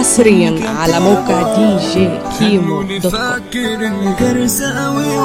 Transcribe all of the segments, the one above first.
حصريا على موقع دي جي كيمو خلوني دوت كوم فاكر اني كارثة اوي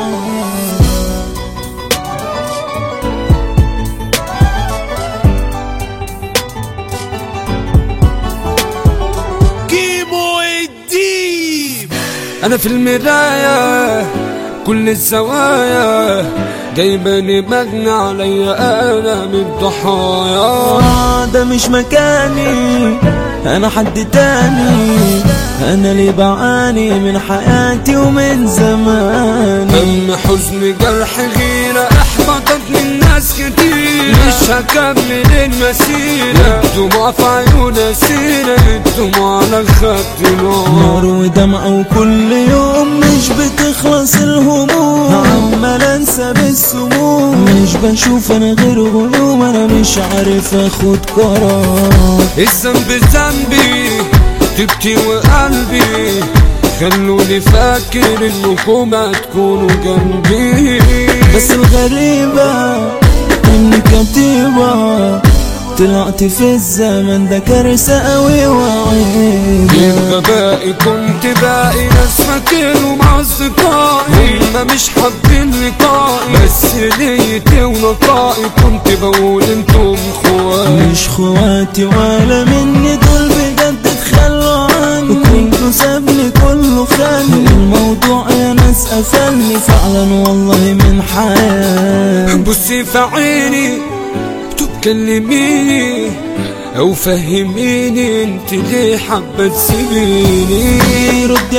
كيمو الديب انا في المراية كل الزوايا دايما مجني عليا انا من الضحايا آه ده مش مكاني انا حد تاني انا اللي بعاني من حياتي ومن زماني هم حزن جرح غيرة احبطت من ناس كتير مش هكمل المسيرة الدموع في عيون سيرة الدموع على الخد نار نار ودمع وكل يوم مش بتخلص الهموم عمال انسى بالسموم مش بشوف انا غير غيوم انا مش عارف اخد قرار الذنب ذنبي تبكي وقلبي خلوني فاكر انكم هتكونوا جنبي بس الغريبة اني كتيبة طلعت في الزمن ده كارثة قوي وعيبة الغباء كنت باقي ناس فاكرهم اصدقائي هما مش حابين لقائي بس نيتي ونقائي كنت بقول انتم خواتي مش خواتي ولا مني دول بجد تخلوا عني كله سابني كله خاني الموضوع يا ناس قفلني فعلا والله من حياتي بصي في عيني تكلميني او فهميني انت ليه حابه تسيبيني ردي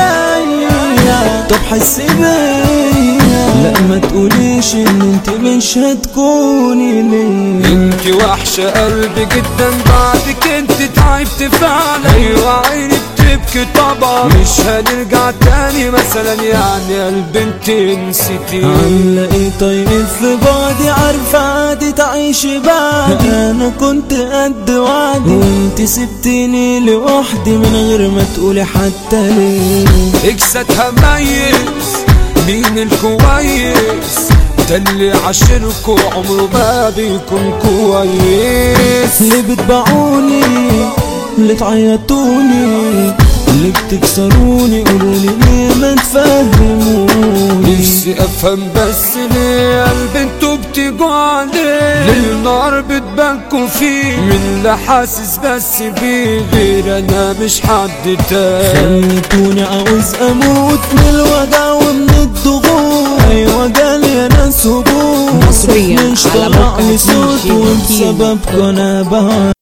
عليا طب حسي بيا لا ما تقوليش ان انت مش هتكوني ليه انت وحشة قلبي جدا بعدك انت تعبت فعلا ايوه عيني بتبكي طبعا مش هنرجع تاني مثلا يعني قلبي انت نسيتي عاملة ايه طيب في بعضي عارفة عادي تعيشي بعدي انا كنت قد وعدي وانت سبتيني لوحدي من غير ما تقولي حتى ليه اكسدها ميز مين الكويس ده اللي عاشركوا عمره ما بيكون كويس اللي بتباعوني اللي تعيطوني اللي بتكسروني قولولي ليه ما تفهموني نفسي افهم بس ليه قلبي انتوا بتيجوا عليه ليل نهار بتبكوا فيه من اللي حاسس بس بيه غير انا مش حد تاني خليتوني عاوز اموت من الوجع ومن الضغوط ايوه جالي يا ناس هبوط حصرياً مش على طلع موقع لي دي صوت جي وبسببكوا انا بهار